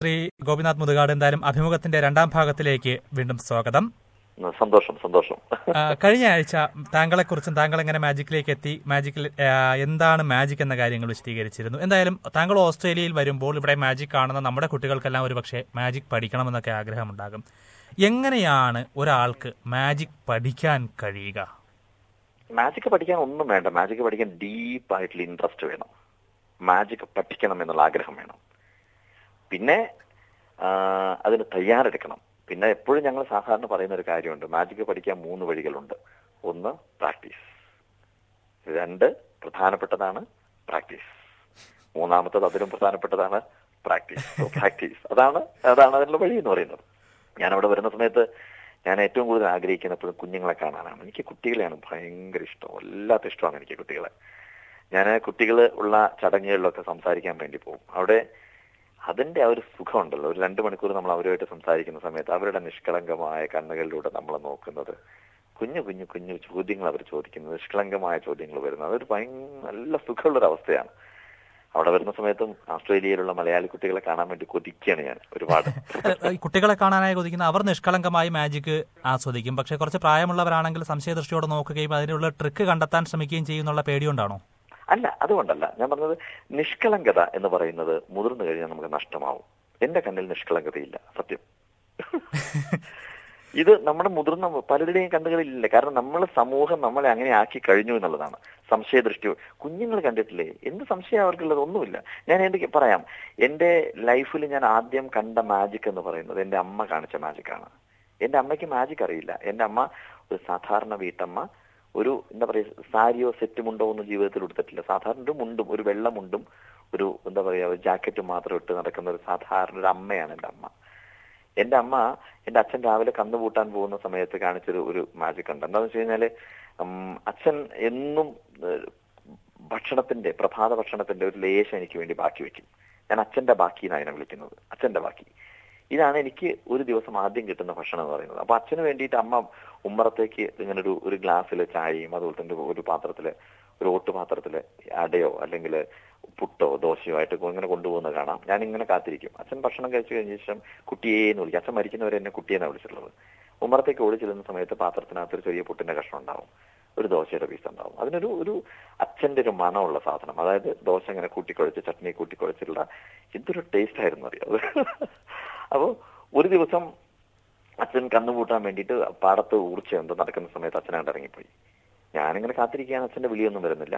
ശ്രീ ഗോപിനാഥ് മുതുകാട് എന്തായാലും അഭിമുഖത്തിന്റെ രണ്ടാം ഭാഗത്തിലേക്ക് വീണ്ടും സ്വാഗതം ഉം, സന്തോഷം സന്തോഷം ആ, കഴിഞ്ഞ ആഴ്ച താങ്കളെക്കുറിച്ചും താങ്കൾ എങ്ങനെ മാജിക്കിലേക്ക് എത്തി മാജിക്കിൽ ആ, എന്താണ് മാജിക് എന്ന കാര്യങ്ങൾ വിശദീകരിച്ചിരുന്നു എന്തായാലും താങ്കൾ ഓസ്ട്രേലിയയിൽ വരുമ്പോൾ ഇവിടെ മാജിക് കാണുന്ന നമ്മുടെ കുട്ടികൾക്കെല്ലാം ഒരുപക്ഷെ മാജിക് പഠിക്കണമെന്നൊക്കെ ആഗ്രഹമുണ്ടാകും എങ്ങനെയാണ് ഒരാൾക്ക് മാജിക് പഠിക്കാൻ കഴിയുക മാജിക് പഠിക്കാൻ ഒന്നും വേണ്ട മാജിക് പഠിക്കാൻ ഡീപ്പായിട്ടുള്ള ഇൻട്രസ്റ്റ് വേണം മാജിക് പഠിക്കണം എന്നുള്ള ആഗ്രഹം വേണം പിന്നെ ആ, അതിന് തയ്യാറെടുക്കണം പിന്നെ എപ്പോഴും ഞങ്ങൾ സാധാരണ പറയുന്ന ഒരു കാര്യമുണ്ട് മാജിക് പഠിക്കാൻ മൂന്ന് വഴികളുണ്ട് ഒന്ന് പ്രാക്ടീസ് രണ്ട് പ്രധാനപ്പെട്ടതാണ് പ്രാക്ടീസ് മൂന്നാമത്തത് അതിലും പ്രധാനപ്പെട്ടതാണ് പ്രാക്ടീസ് പ്രാക്ടീസ് അതാണ് അതാണ് അതിനുള്ള വഴി എന്ന് പറയുന്നത് ഞാൻ അവിടെ വരുന്ന സമയത്ത് ഞാൻ ഏറ്റവും കൂടുതൽ ആഗ്രഹിക്കുന്ന എപ്പോഴും കുഞ്ഞുങ്ങളെ കാണാനാണ് എനിക്ക് കുട്ടികളെയാണ് ഭയങ്കര ഇഷ്ടം വല്ലാത്ത ഇഷ്ടമാണ് എനിക്ക് കുട്ടികളെ ഞാൻ കുട്ടികൾ ഉള്ള ചടങ്ങുകളിലൊക്കെ സംസാരിക്കാൻ വേണ്ടി പോകും അവിടെ അതിന്റെ ആ ഒരു സുഖമുണ്ടല്ലോ ഒരു രണ്ട് മണിക്കൂർ നമ്മൾ അവരുമായിട്ട് സംസാരിക്കുന്ന സമയത്ത് അവരുടെ നിഷ്കളങ്കമായ കണ്ണുകളിലൂടെ നമ്മൾ നോക്കുന്നത് കുഞ്ഞു കുഞ്ഞു കുഞ്ഞു ചോദ്യങ്ങൾ അവർ ചോദിക്കുന്നത് നിഷ്കളങ്കമായ ചോദ്യങ്ങൾ വരുന്നത് അതൊരു ഭയങ്കര നല്ല സുഖമുള്ളൊരു അവസ്ഥയാണ് അവിടെ വരുന്ന സമയത്തും ഓസ്ട്രേലിയയിലുള്ള മലയാളി കുട്ടികളെ കാണാൻ വേണ്ടി കൊതിക്കുകയാണ് ഞാൻ ഒരുപാട് ഈ കുട്ടികളെ കാണാനായി കൊതിക്കുന്ന അവർ നിഷ്കളങ്കമായി മാജിക് ആസ്വദിക്കും പക്ഷെ കുറച്ച് പ്രായമുള്ളവരാണെങ്കിൽ സംശയദൃഷ്ടിയോടെ നോക്കുകയും അതിനുള്ള ട്രിക്ക് കണ്ടെത്താൻ ശ്രമിക്കുകയും ചെയ്യുന്നുള്ള പേടിയുണ്ടാണോ അല്ല അതുകൊണ്ടല്ല ഞാൻ പറഞ്ഞത് നിഷ്കളങ്കത എന്ന് പറയുന്നത് മുതിർന്നു കഴിഞ്ഞാൽ നമുക്ക് നഷ്ടമാവും എന്റെ കണ്ണിൽ നിഷ്കളങ്കതയില്ല സത്യം ഇത് നമ്മുടെ മുതിർന്ന പലരുടെയും കണ്ണുകളിലില്ല കാരണം നമ്മൾ സമൂഹം നമ്മളെ അങ്ങനെ ആക്കി കഴിഞ്ഞു എന്നുള്ളതാണ് സംശയദൃഷ്ടി കുഞ്ഞുങ്ങൾ കണ്ടിട്ടില്ലേ എന്ത് സംശയം അവർക്കുള്ളത് ഒന്നുമില്ല ഞാൻ എന്തൊക്കെ പറയാം എന്റെ ലൈഫിൽ ഞാൻ ആദ്യം കണ്ട മാജിക് എന്ന് പറയുന്നത് എന്റെ അമ്മ കാണിച്ച മാജിക്കാണ് എന്റെ അമ്മയ്ക്ക് മാജിക് അറിയില്ല എന്റെ അമ്മ ഒരു സാധാരണ വീട്ടമ്മ ഒരു എന്താ പറയുക സാരിയോ സെറ്റ് മുണ്ടോ ഒന്നും ജീവിതത്തിൽ എടുത്തിട്ടില്ല സാധാരണ ഒരു മുണ്ടും ഒരു വെള്ള മുണ്ടും ഒരു എന്താ പറയാ ഒരു ജാക്കറ്റും മാത്രം ഇട്ട് നടക്കുന്ന ഒരു സാധാരണ ഒരു അമ്മയാണ് എന്റെ അമ്മ എന്റെ അമ്മ എന്റെ അച്ഛൻ രാവിലെ കന്നു പൂട്ടാൻ പോകുന്ന സമയത്ത് കാണിച്ചൊരു ഒരു മാജിക് ഉണ്ട് എന്താന്ന് വെച്ച് കഴിഞ്ഞാല് ഉം, അച്ഛൻ എന്നും ഏഹ്, ഭക്ഷണത്തിന്റെ പ്രഭാത ഭക്ഷണത്തിന്റെ ഒരു ലേശം എനിക്ക് വേണ്ടി ബാക്കി വെക്കും ഞാൻ അച്ഛന്റെ ബാക്കി എന്നാണ് അതിനെ വിളിക്കുന്നത് അച്ഛന്റെ ബാക്കി ഇതാണ് എനിക്ക് ഒരു ദിവസം ആദ്യം കിട്ടുന്ന ഭക്ഷണം എന്ന് പറയുന്നത് അപ്പൊ അച്ഛന് വേണ്ടിയിട്ട് അമ്മ ഉമ്മറത്തേക്ക് ഇങ്ങനെ ഒരു ഒരു ഗ്ലാസ്സിൽ ചായയും അതുപോലെ തന്നെ ഒരു പാത്രത്തില് ഒരു ഓട്ടുപാത്രത്തില് അടയോ അല്ലെങ്കിൽ പുട്ടോ ദോശയോ ആയിട്ട് ഇങ്ങനെ കൊണ്ടുപോകുന്നത് കാണാം ഞാൻ ഇങ്ങനെ കാത്തിരിക്കും അച്ഛൻ ഭക്ഷണം കഴിച്ചു കഴിഞ്ഞ ശേഷം കുട്ടിയെ എന്ന് വിളിക്കും അച്ഛൻ മരിക്കുന്നവരെ എന്നെ കുട്ടിയെന്നാണ് വിളിച്ചിട്ടുള്ളത് ഉമ്മറത്തേക്ക് ഓടി ചെല്ലുന്ന സമയത്ത് പാത്രത്തിനകത്ത് ഒരു ചെറിയ പുട്ടിന്റെ കഷ്ണം ഉണ്ടാവും ഒരു ദോശയുടെ പീസ് ഉണ്ടാവും അതിനൊരു ഒരു അച്ഛന്റെ ഒരു മണമുള്ള സാധനം അതായത് ദോശ ഇങ്ങനെ കൂട്ടിക്കുഴച്ച് ചട്നി കൂട്ടിക്കുഴച്ചിട്ടുള്ള എന്തൊരു ടേസ്റ്റ് ആയിരുന്നു അറിയാം അപ്പോ ഒരു ദിവസം അച്ഛൻ കന്നുകൂട്ടാൻ വേണ്ടിയിട്ട് പാടത്ത് ഊർച്ച എന്തോ നടക്കുന്ന സമയത്ത് അച്ഛനായിട്ട് ഇറങ്ങിപ്പോയി ഞാനിങ്ങനെ കാത്തിരിക്കുകയാണ് അച്ഛന്റെ വിളിയൊന്നും വരുന്നില്ല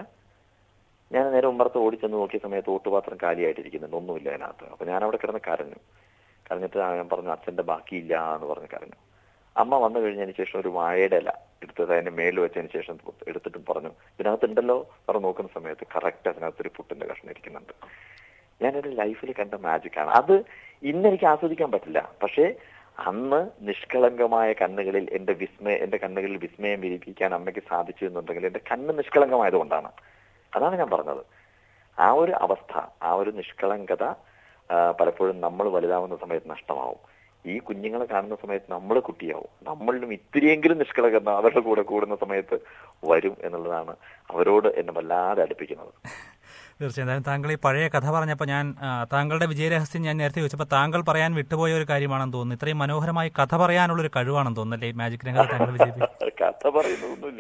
ഞാൻ നേരെ ഉമ്മറത്ത് ഓടിച്ചെന്ന് നോക്കിയ സമയത്ത് ഓട്ടുപാത്രം കാലിയായിട്ടിരിക്കുന്നുണ്ട് ഒന്നുമില്ല അതിനകത്ത് അപ്പൊ ഞാൻ അവിടെ കിടന്ന് കരഞ്ഞു കരഞ്ഞിട്ട് ഞാൻ പറഞ്ഞു അച്ഛന്റെ ബാക്കിയില്ല എന്ന് പറഞ്ഞ് കരഞ്ഞു അമ്മ വന്നു കഴിഞ്ഞതിന് ശേഷം ഒരു വാഴയുടെ ഇല എടുത്തത് അതിന്റെ മേളിൽ വെച്ചതിന് ശേഷം എടുത്തിട്ടും പറഞ്ഞു ഇതിനകത്ത് ഉണ്ടല്ലോ പറഞ്ഞ് നോക്കുന്ന സമയത്ത് കറക്റ്റ് അതിനകത്ത് ഒരു പുട്ടിന്റെ കഷ്ണം ഇരിക്കുന്നുണ്ട് ഞാൻ എന്റെ ലൈഫിൽ കണ്ട മാജിക് ആണ് അത് ഇന്ന് എനിക്ക് ആസ്വദിക്കാൻ പറ്റില്ല പക്ഷേ അന്ന് നിഷ്കളങ്കമായ കണ്ണുകളിൽ എന്റെ വിസ്മയ എന്റെ കണ്ണുകളിൽ വിസ്മയം വിരിപ്പിക്കാൻ അമ്മയ്ക്ക് സാധിച്ചു എന്നുണ്ടെങ്കിൽ എന്റെ കണ്ണ് നിഷ്കളങ്കമായതുകൊണ്ടാണ് അതാണ് ഞാൻ പറഞ്ഞത് ആ ഒരു അവസ്ഥ ആ ഒരു നിഷ്കളങ്കത ആ, പലപ്പോഴും നമ്മൾ വലുതാവുന്ന സമയത്ത് നഷ്ടമാവും ഈ കുഞ്ഞുങ്ങളെ കാണുന്ന സമയത്ത് നമ്മൾ കുട്ടിയാവും നമ്മളിലും ഇത്തിരിയെങ്കിലും നിഷ്കളങ്കത അവരുടെ കൂടെ കൂടുന്ന സമയത്ത് വരും എന്നുള്ളതാണ് അവരോട് എന്നെ വല്ലാതെ അടുപ്പിക്കുന്നത് തീർച്ചയായും എന്തായാലും താങ്കൾ ഈ പഴയ കഥ പറഞ്ഞപ്പോൾ ഞാൻ ആ, താങ്കളുടെ വിജയരഹസ്യം ഞാൻ നേരത്തെ ചോദിച്ചപ്പോൾ താങ്കൾ പറയാൻ വിട്ടുപോയ ഒരു കാര്യമാണെന്ന് തോന്നുന്നു ഇത്രയും മനോഹരമായി കഥ പറയാനുള്ള ഒരു കഴിവാണെന്ന് തോന്നുന്നു അല്ലേ ഈ മാജിക് രംഗത്ത് താങ്കൾ വിജയിപ്പിച്ചു കഥ പറയുന്നതൊന്നുമില്ല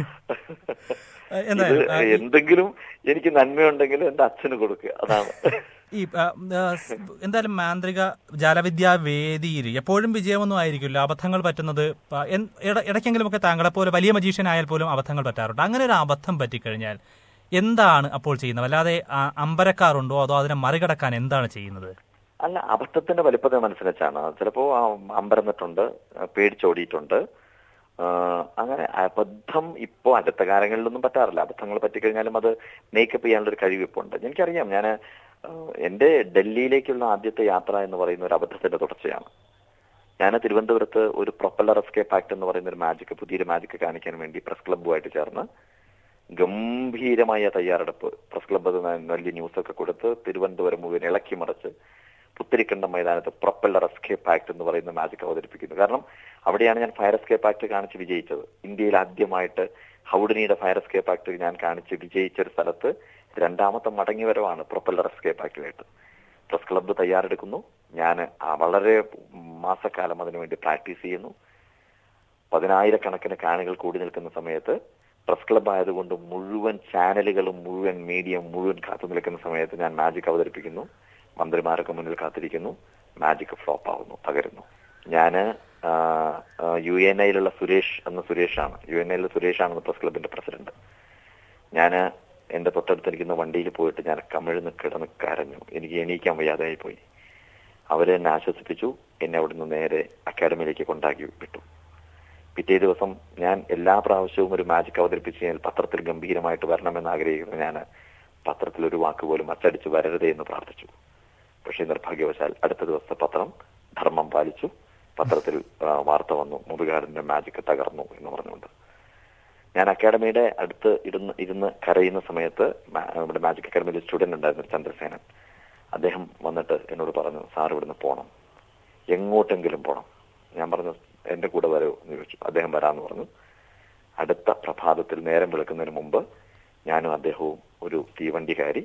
എന്തായാലും ഇത് എന്തെങ്കിലും എനിക്ക് നന്മയുണ്ടെങ്കിൽ എന്റെ അച്ഛന് കൊടുക്കുക അതാണ് ഈ ആ, ആ, സ്- എന്തായാലും മാന്ത്രിക ജാലവിദ്യാ വേദിയിൽ എപ്പോഴും വിജയമൊന്നും ആയിരിക്കില്ല അബദ്ധങ്ങൾ പറ്റുന്നത് പ- എൻ- ഇട- ഇടയ്ക്കെങ്കിലുമൊക്കെ താങ്കളെ പോലെ വലിയ മജീഷ്യൻ ആയാൽ പോലും അബദ്ധങ്ങൾ പറ്റാറുണ്ട് അങ്ങനെ ഒരു അബദ്ധം പറ്റിക്കഴിഞ്ഞാൽ എന്താണ് അപ്പോൾ ചെയ്യുന്നത് വല്ലാതെ ആ, അമ്പരക്കാറുണ്ടോ അതോ അതിനെ മറികടക്കാൻ എന്താണ് ചെയ്യുന്നത് അല്ല അബദ്ധത്തിന്റെ വലിപ്പത മനസ്സിലെച്ചാണ് ചിലപ്പോ ആ അമ്പരന്നിട്ടുണ്ട് പേടിച്ചോടിയിട്ടുണ്ട് ആ, അങ്ങനെ അബദ്ധം ഇപ്പോ അടുത്ത കാലങ്ങളിലൊന്നും പറ്റാറില്ല അബദ്ധങ്ങൾ പറ്റിക്കഴിഞ്ഞാലും അത് മേക്കപ്പ് ചെയ്യാനുള്ള ഒരു കഴിവ് ഇപ്പോൾ ഉണ്ട് എനിക്കറിയാം ഞാൻ എന്റെ ഡൽഹിയിലേക്കുള്ള ആദ്യത്തെ യാത്ര എന്ന് പറയുന്ന ഒരു അബദ്ധത്തിന്റെ തുടർച്ചയാണ് ഞാൻ തിരുവനന്തപുരത്ത് ഒരു പ്രൊപ്പല്ലർ എസ്കേപ്പ് ആക്ട് എന്ന് പറയുന്ന ഒരു മാജിക് പുതിയൊരു മാജിക് കാണിക്കാൻ വേണ്ടി പ്രസ് ക്ലബ്ബുമായിട്ട് ചേർന്ന് ഗംഭീരമായ തയ്യാറെടുപ്പ് പ്രസ് ക്ലബ്ബ് അത് വലിയ ന്യൂസൊക്കെ കൊടുത്ത് തിരുവനന്തപുരം മുഴുവൻ ഇളക്കി മറിച്ച് പുത്തിരിക്കണ്ടം മൈതാനത്ത് പ്രൊപ്പല്ലർ എസ്കേപ്പ് ആക്ട് എന്ന് പറയുന്ന മാജിക് അവതരിപ്പിക്കുന്നു കാരണം അവിടെയാണ് ഞാൻ ഫയർ എസ്കേപ്പ് ആക്ട് കാണിച്ച് വിജയിച്ചത് ഇന്ത്യയിൽ ആദ്യമായിട്ട് ഹൗഡനിയുടെ ഫയർ എസ്കേപ്പ് ആക്ട് ഞാൻ കാണിച്ച് വിജയിച്ച ഒരു സ്ഥലത്ത് രണ്ടാമത്തെ മടങ്ങിവരവാണ് പ്രൊപ്പല്ലർ എസ്കേപ്പ് ആക്ടിലായിട്ട് പ്രസ് ക്ലബ്ബ് തയ്യാറെടുക്കുന്നു ഞാൻ വളരെ മാസക്കാലം അതിനുവേണ്ടി പ്രാക്ടീസ് ചെയ്യുന്നു പതിനായിരക്കണക്കിന് കാണികൾ കൂടി നിൽക്കുന്ന സമയത്ത് പ്രസ് ക്ലബ്ബ് ആയതുകൊണ്ട് മുഴുവൻ ചാനലുകളും മുഴുവൻ മീഡിയ മുഴുവൻ കാത്തു നിൽക്കുന്ന സമയത്ത് ഞാൻ മാജിക് അവതരിപ്പിക്കുന്നു മന്ത്രിമാരൊക്കെ മുന്നിൽ കാത്തിരിക്കുന്നു മാജിക് ഫ്ലോപ്പ് ആവുന്നു തകരുന്നു ഞാന് യു എൻ ഐയിലുള്ള സുരേഷ് എന്ന സുരേഷാണ് യു എൻ ഐയിലെ സുരേഷാണ് പ്രസ് ക്ലബിന്റെ പ്രസിഡന്റ് ഞാന് എന്റെ തൊട്ടടുത്തിരിക്കുന്ന വണ്ടിയിൽ പോയിട്ട് ഞാൻ കമിഴ്ന്ന് കിടന്ന് കരഞ്ഞു എനിക്ക് എണീക്കാൻ വയ്യാതായി പോയി അവരെ എന്നെ ആശ്വസിപ്പിച്ചു എന്നെ അവിടുന്ന് നേരെ അക്കാഡമിയിലേക്ക് കൊണ്ടാക്കി വിട്ടു പിറ്റേ ദിവസം ഞാൻ എല്ലാ പ്രാവശ്യവും ഒരു മാജിക് അവതരിപ്പിച്ച് കഴിഞ്ഞാൽ പത്രത്തിൽ ഗംഭീരമായിട്ട് വരണമെന്ന് ആഗ്രഹിക്കുന്ന ഞാൻ പത്രത്തിൽ ഒരു വാക്ക് പോലും അച്ചടിച്ച് വരരുതേ എന്ന് പ്രാർത്ഥിച്ചു പക്ഷേ നിർഭാഗ്യവശാൽ അടുത്ത ദിവസത്തെ പത്രം ധർമ്മം പാലിച്ചു പത്രത്തിൽ ആ, വാർത്ത വന്നു മുതുകാരന്റെ മാജിക് തകർന്നു എന്ന് പറഞ്ഞുകൊണ്ട് ഞാൻ അക്കാഡമിയുടെ അടുത്ത് ഇരുന്ന് ഇരുന്ന് കരയുന്ന സമയത്ത് മാ- നമ്മുടെ മാജിക് അക്കാഡമിയിൽ സ്റ്റുഡന്റ് ഉണ്ടായിരുന്നു ചന്ദ്രസേനൻ അദ്ദേഹം വന്നിട്ട് എന്നോട് പറഞ്ഞു സാർ ഇവിടുന്ന് പോണം എങ്ങോട്ടെങ്കിലും പോണം ഞാൻ പറഞ്ഞു എന്റെ കൂടെ വരൂ എന്ന് ചോദിച്ചു അദ്ദേഹം വരാന്ന് പറഞ്ഞു അടുത്ത പ്രഭാതത്തിൽ നേരം വെളുക്കുന്നതിന് മുമ്പ് ഞാനും അദ്ദേഹവും ഒരു തീവണ്ടി കയറി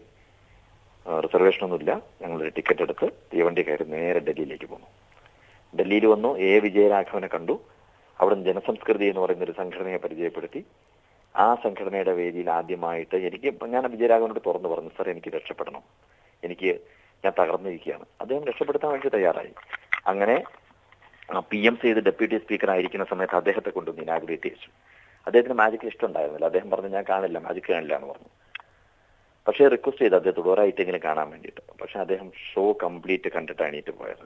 റിസർവേഷൻ ഒന്നുമില്ല ഞങ്ങളൊരു ടിക്കറ്റ് എടുത്ത് തീവണ്ടി കയറി നേരെ ഡൽഹിയിലേക്ക് പോന്നു ഡൽഹിയിൽ വന്നു എ വിജയരാഘവനെ കണ്ടു അവിടുന്ന് ജനസംസ്കൃതി എന്ന് പറയുന്ന ഒരു സംഘടനയെ പരിചയപ്പെടുത്തി ആ സംഘടനയുടെ വേദിയിൽ ആദ്യമായിട്ട് എനിക്ക് ഞാൻ വിജയരാഘവനോട് തുറന്നു പറഞ്ഞു സാർ എനിക്ക് രക്ഷപ്പെടണം എനിക്ക് ഞാൻ തകർന്നിരിക്കുകയാണ് അദ്ദേഹം രക്ഷപ്പെടുത്താൻ വേണ്ടി തയ്യാറായി അങ്ങനെ പി എം ചെയ്ത് ഡെപ്യൂട്ടി സ്പീക്കർ ആയിരിക്കുന്ന സമയത്ത് അദ്ദേഹത്തെ കൊണ്ടുവന്ന് ഇനാഗുറേറ്റ് ചെയ്യിച്ചു അദ്ദേഹത്തിന് മാജിക്കിൽ ഇഷ്ടമുണ്ടായിരുന്നില്ല അദ്ദേഹം പറഞ്ഞു ഞാൻ കാണില്ല മാജിക് കാണില്ല എന്ന് പറഞ്ഞു പക്ഷേ റിക്വസ്റ്റ് ചെയ്ത് അദ്ദേഹത്തോട് ഒരാഴ്ചയെങ്കിലും കാണാൻ വേണ്ടിയിട്ട് പക്ഷെ അദ്ദേഹം ഷോ കംപ്ലീറ്റ് കണ്ടിട്ട് എണീറ്റ് പോയത്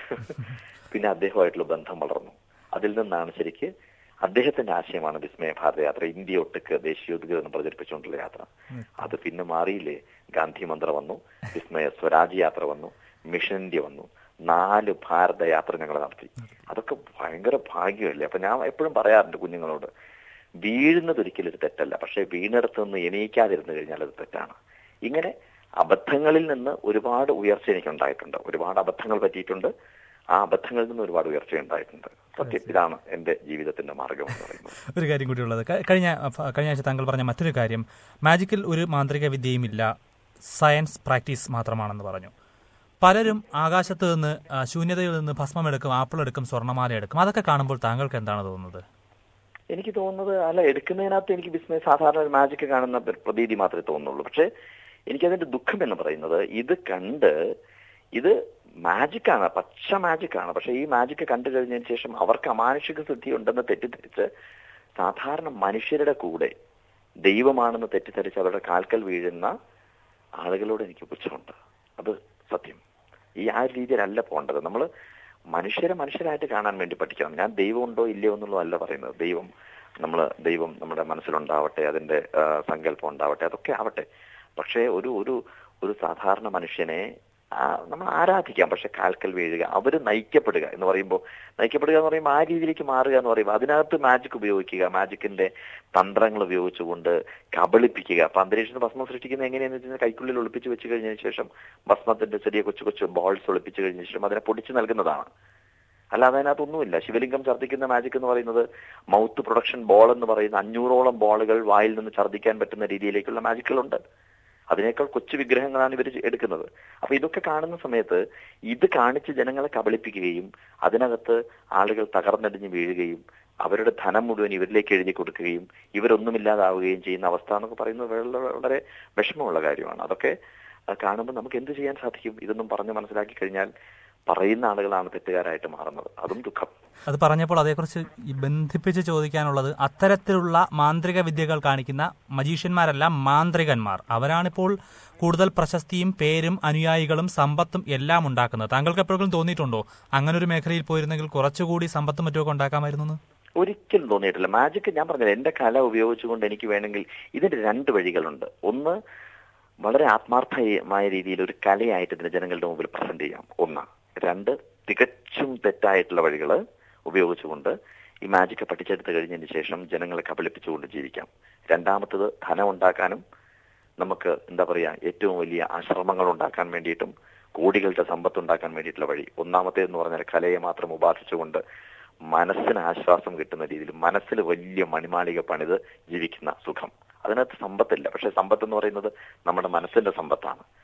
പിന്നെ അദ്ദേഹമായിട്ടുള്ള ബന്ധം വളർന്നു അതിൽ നിന്നാണ് ശരിക്ക് അദ്ദേഹത്തിന്റെ ആശയമാണ് വിസ്മയ ഭാരതയാത്ര ഇന്ത്യ ഒട്ടുക്ക് ദേശീയോദ്ഗ്രഥം പ്രചരിപ്പിച്ചുകൊണ്ടുള്ള യാത്ര അത് പിന്നെ മാറിയില്ലേ ഗാന്ധി മന്ത്ര വന്നു വിസ്മയ സ്വരാജ് യാത്ര വന്നു മിഷൻ ഇന്ത്യ വന്നു നാല് ഭാരത യാത്ര ഞങ്ങൾ നടത്തി അതൊക്കെ ഭയങ്കര ഭാഗ്യമല്ലേ അപ്പൊ ഞാൻ എപ്പോഴും പറയാറുണ്ട് കുഞ്ഞുങ്ങളോട് വീഴുന്നത് ഒരിക്കലും ഒരു തെറ്റല്ല പക്ഷെ വീണിടത്ത് നിന്ന് എണീക്കാതിരുന്നു കഴിഞ്ഞാൽ അത് തെറ്റാണ് ഇങ്ങനെ അബദ്ധങ്ങളിൽ നിന്ന് ഒരുപാട് ഉയർച്ച എനിക്ക് ഉണ്ടായിട്ടുണ്ട് ഒരുപാട് അബദ്ധങ്ങൾ പറ്റിയിട്ടുണ്ട് ആ അബദ്ധങ്ങളിൽ നിന്ന് ഒരുപാട് ഉയർച്ച ഉണ്ടായിട്ടുണ്ട് സത്യം ഇതാണ് എന്റെ ജീവിതത്തിന്റെ മാർഗം എന്ന് പറയുന്നത് ഒരു കാര്യം കൂടിയുള്ളത് ക- കഴിഞ്ഞ ഫ- കഴിഞ്ഞ ആഴ്ച താങ്കൾ പറഞ്ഞ മറ്റൊരു കാര്യം മാജിക്കിൽ ഒരു മാന്ത്രിക വിദ്യയും ഇല്ല സയൻസ് പ്രാക്ടീസ് മാത്രമാണെന്ന് പറഞ്ഞു പലരും ആകാശത്ത് നിന്ന് ആ, ശൂന്യതയിൽ നിന്ന് ഭസ്മം എടുക്കും ആപ്പിൾ എടുക്കും സ്വർണ്ണമാല എടുക്കും അതൊക്കെ കാണുമ്പോൾ താങ്കൾക്ക് എന്താണ് തോന്നുന്നത് എനിക്ക് തോന്നുന്നത് അല്ല എടുക്കുന്നതിനകത്ത് എനിക്ക് ബിസിനസ് സാധാരണ ഒരു മാജിക് കാണുന്ന പ്ര- പ്രതീതി മാത്രമേ തോന്നുള്ളൂ പക്ഷെ എനിക്കതിന്റെ ദുഃഖം എന്ന് പറയുന്നത് ഇത് കണ്ട് ഇത് മാജിക്കാണ് പച്ച മാജിക്കാണ് പക്ഷെ ഈ മാജിക് കണ്ടു കഴിഞ്ഞതിന് ശേഷം അവർക്ക് അമാനുഷിക സിദ്ധി ഉണ്ടെന്ന് തെറ്റിദ്ധരിച്ച് സാധാരണ മനുഷ്യരുടെ കൂടെ ദൈവമാണെന്ന് തെറ്റിദ്ധരിച്ച് അവരുടെ കാൽക്കൽ വീഴുന്ന ആളുകളോട് എനിക്ക് പുച്ഛമുണ്ട് അത് സത്യം ഈ ആ ഒരു രീതിയിലല്ല പോകേണ്ടത് നമ്മൾ മനുഷ്യരെ മനുഷ്യരായിട്ട് കാണാൻ വേണ്ടി പഠിക്കണം ഞാൻ ദൈവം ഉണ്ടോ ഇല്ലയോ എന്നുള്ളതല്ല പറയുന്നത് ദൈവം നമ്മൾ ദൈവം നമ്മുടെ മനസ്സിലുണ്ടാവട്ടെ അതിന്റെ ആ, സങ്കല്പം ഉണ്ടാവട്ടെ അതൊക്കെ ആവട്ടെ പക്ഷേ ഒരു ഒരു ഒരു സാധാരണ മനുഷ്യനെ ആ, നമ്മൾ ആരാധിക്കാം പക്ഷെ കാൽക്കൽ വീഴുക അവർ നയിക്കപ്പെടുക എന്ന് പറയുമ്പോൾ നയിക്കപ്പെടുക എന്ന് പറയുമ്പോൾ ആ രീതിയിലേക്ക് മാറുക എന്ന് പറയുമ്പോൾ അതിനകത്ത് മാജിക് ഉപയോഗിക്കുക മാജിക്കിന്റെ തന്ത്രങ്ങൾ ഉപയോഗിച്ചുകൊണ്ട് കബളിപ്പിക്കുക അപ്പൊ അന്തരീക്ഷത്തിൽ ഭസ്മം സൃഷ്ടിക്കുന്നത് എങ്ങനെയാന്ന് വെച്ചാൽ കൈക്കുള്ളിൽ ഒളിപ്പിച്ച് വെച്ച് കഴിഞ്ഞതിന് ശേഷം ഭസ്മത്തിന്റെ ചെറിയ കൊച്ചു കൊച്ചു ബോൾസ് ഒളിപ്പിച്ച് കഴിഞ്ഞ ശേഷം അതിനെ പൊടിച്ചു നൽകുന്നതാണ് അല്ലാതെ അതിനകത്തൊന്നുമില്ല ശിവലിംഗം ഛർദ്ദിക്കുന്ന മാജിക് എന്ന് പറയുന്നത് മൗത്ത് പ്രൊഡക്ഷൻ ബോൾ എന്ന് പറയുന്ന അഞ്ഞൂറോളം ബോളുകൾ വായിൽ നിന്ന് ഛർദ്ദിക്കാൻ പറ്റുന്ന രീതിയിലേക്കുള്ള മാജിക്കുകളുണ്ട് അതിനേക്കാൾ കൊച്ചു വിഗ്രഹങ്ങളാണ് ഇവർ എടുക്കുന്നത് അപ്പൊ ഇതൊക്കെ കാണുന്ന സമയത്ത് ഇത് കാണിച്ച് ജനങ്ങളെ കബളിപ്പിക്കുകയും അതിനകത്ത് ആളുകൾ തകർന്നടിഞ്ഞ് വീഴുകയും അവരുടെ ധനം മുഴുവൻ ഇവരിലേക്ക് എഴുതി കൊടുക്കുകയും ഇവരൊന്നുമില്ലാതാവുകയും ചെയ്യുന്ന അവസ്ഥ എന്നൊക്കെ പറയുന്നത് വളരെ വളരെ വിഷമമുള്ള കാര്യമാണ് അതൊക്കെ ആ, കാണുമ്പോൾ നമുക്ക് എന്ത് ചെയ്യാൻ സാധിക്കും ഇതൊന്നും പറഞ്ഞ് മനസ്സിലാക്കി കഴിഞ്ഞാൽ പറയുന്ന ആളുകളാണ് തെറ്റുകാരായിട്ട് മാറുന്നത് അതും ദുഃഖം അത് പറഞ്ഞപ്പോൾ അതേക്കുറിച്ച് ഈ ബന്ധിപ്പിച്ച് ചോദിക്കാനുള്ളത് അത്തരത്തിലുള്ള മാന്ത്രിക വിദ്യകൾ കാണിക്കുന്ന മജീഷ്യന്മാരല്ല മാന്ത്രികന്മാർ അവരാണിപ്പോൾ കൂടുതൽ പ്രശസ്തിയും പേരും അനുയായികളും സമ്പത്തും എല്ലാം ഉണ്ടാക്കുന്നത് താങ്കൾക്ക് എപ്പോഴെങ്കിലും തോന്നിയിട്ടുണ്ടോ അങ്ങനെ ഒരു മേഖലയിൽ പോയിരുന്നെങ്കിൽ കുറച്ചുകൂടി സമ്പത്തും മറ്റുമൊക്കെ ഉണ്ടാക്കാമായിരുന്നു എന്ന്? ഒരിക്കലും തോന്നിയിട്ടില്ല മാജിക് ഞാൻ പറഞ്ഞില്ല എന്റെ കല ഉപയോഗിച്ചുകൊണ്ട് എനിക്ക് വേണമെങ്കിൽ ഇതിന്റെ രണ്ട് വഴികളുണ്ട് ഒന്ന് വളരെ ആത്മാർത്ഥമായ രീതിയിൽ ഒരു കലയായിട്ട് ഇതിനെ ജനങ്ങളുടെ മുമ്പിൽ പ്രസന്റ് ചെയ്യാം ഒന്ന് രണ്ട് തികച്ചും തെറ്റായിട്ടുള്ള വഴികൾ ഉപയോഗിച്ചുകൊണ്ട് ഈ മാജിക്ക് പഠിച്ചെടുത്ത് കഴിഞ്ഞതിന് ശേഷം ജനങ്ങളെ കബളിപ്പിച്ചുകൊണ്ട് ജീവിക്കാം രണ്ടാമത്തത് ധനം ഉണ്ടാക്കാനും നമുക്ക് എന്താ പറയാ ഏറ്റവും വലിയ ആശ്രമങ്ങൾ ഉണ്ടാക്കാൻ വേണ്ടിയിട്ടും കോടികളുടെ സമ്പത്ത് ഉണ്ടാക്കാൻ വേണ്ടിയിട്ടുള്ള വഴി ഒന്നാമത്തേതെന്ന് പറഞ്ഞാൽ കലയെ മാത്രം ഉപാസിച്ചുകൊണ്ട് മനസ്സിന് ആശ്വാസം കിട്ടുന്ന രീതിയിൽ മനസ്സിൽ വലിയ മണിമാളിക പണിത് ജീവിക്കുന്ന സുഖം അതിനകത്ത് സമ്പത്തില്ല പക്ഷെ സമ്പത്ത് എന്ന് പറയുന്നത് നമ്മുടെ മനസ്സിന്റെ സമ്പത്താണ്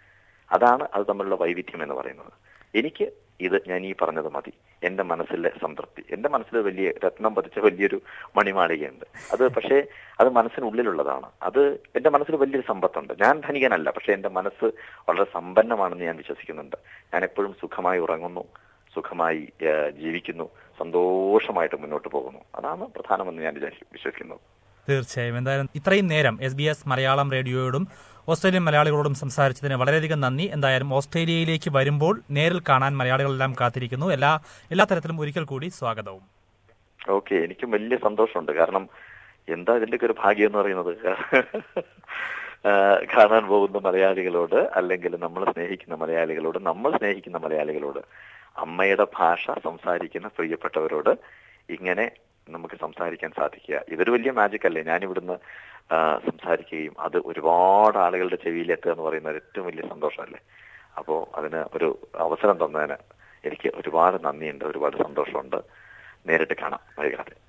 അതാണ് അത് തമ്മിലുള്ള വൈവിധ്യം എന്ന് പറയുന്നത് എനിക്ക് ഇത് ഞാൻ ഈ പറഞ്ഞത് മതി എന്റെ മനസ്സിലെ സംതൃപ്തി എന്റെ മനസ്സിൽ വലിയ രത്നം പതിച്ച വലിയൊരു മണിമാളികയുണ്ട് അത് പക്ഷേ അത് മനസ്സിനുള്ളിലുള്ളതാണ് അത് എന്റെ മനസ്സിൽ വലിയൊരു സമ്പത്തുണ്ട് ഞാൻ ധനികനല്ല പക്ഷെ എന്റെ മനസ്സ് വളരെ സമ്പന്നമാണെന്ന് ഞാൻ വിശ്വസിക്കുന്നുണ്ട് ഞാൻ എപ്പോഴും സുഖമായി ഉറങ്ങുന്നു സുഖമായി ഏഹ്, ജീവിക്കുന്നു സന്തോഷമായിട്ട് മുന്നോട്ട് പോകുന്നു അതാണ് പ്രധാനമെന്ന് ഞാൻ വിചാരി- വിശ്വസിക്കുന്നത് തീർച്ചയായും എന്തായാലും ഇത്രയും നേരം എസ് ബി എസ് മലയാളം റേഡിയോയോടും ഓസ്ട്രേലിയൻ മലയാളികളോടും സംസാരിച്ചതിന് വളരെയധികം നന്ദി എന്തായാലും ഓസ്ട്രേലിയയിലേക്ക് വരുമ്പോൾ നേരിൽ കാണാൻ മലയാളികളെല്ലാം കാത്തിരിക്കുന്നു എല്ലാ എല്ലാ തരത്തിലും ഒരിക്കൽ കൂടി സ്വാഗതവും ഓക്കെ എനിക്കും വലിയ സന്തോഷമുണ്ട് കാരണം എന്താ ഇതിന്റെയൊക്കെ ഒരു ഭാഗ്യം എന്ന് പറയുന്നത് ആ, കാണാൻ പോകുന്ന മലയാളികളോട് അല്ലെങ്കിൽ നമ്മൾ സ്നേഹിക്കുന്ന മലയാളികളോട് നമ്മൾ സ്നേഹിക്കുന്ന മലയാളികളോട് അമ്മയുടെ ഭാഷ സംസാരിക്കുന്ന പ്രിയപ്പെട്ടവരോട് ഇങ്ങനെ നമുക്ക് സംസാരിക്കാൻ സാധിക്കുക ഇതൊരു വലിയ മാജിക് അല്ലേ ഞാൻ ഇവിടുന്ന് ആ, സംസാരിക്കുകയും അത് ഒരുപാട് ആളുകളുടെ ചെവിയിൽ എത്തുക എന്ന് പറയുന്നത് ഏറ്റവും വലിയ സന്തോഷമല്ലേ അപ്പോ അതിന് ഒരു അവസരം തന്നതിന് എനിക്ക് ഒരുപാട് നന്ദിയുണ്ട് ഒരുപാട് സന്തോഷമുണ്ട് നേരിട്ട് കാണാം വൈകാതെ